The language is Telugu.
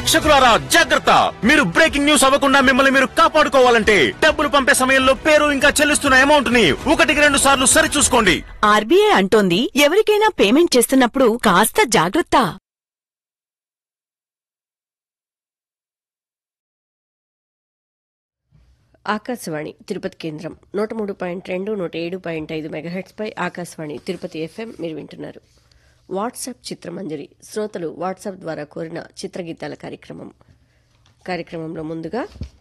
ప్రేక్షకులారా జాగ్రత్త మీరు బ్రేకింగ్ న్యూస్ అవ్వకుండా మిమ్మల్ని మీరు కాపాడుకోవాలంటే డబ్బులు పంపే సమయంలో పేరు ఇంకా చెల్లిస్తున్న అమౌంట్ ని ఒకటికి రెండు సార్లు సరి చూసుకోండి ఆర్బీఐ అంటోంది ఎవరికైనా పేమెంట్ చేస్తున్నప్పుడు కాస్త జాగ్రత్త ఆకాశవాణి తిరుపతి కేంద్రం నూట మూడు పాయింట్ రెండు నూట ఏడు పాయింట్ ఐదు మెగాహెట్స్పై ఆకాశవాణి తిరుపతి ఎఫ్ఎం మీరు వింటున్నారు వాట్సాప్ చిత్రమంజరి శ్రోతలు వాట్సాప్ ద్వారా కోరిన చిత్రగీతాల కార్యక్రమం కార్యక్రమంలో ముందుగా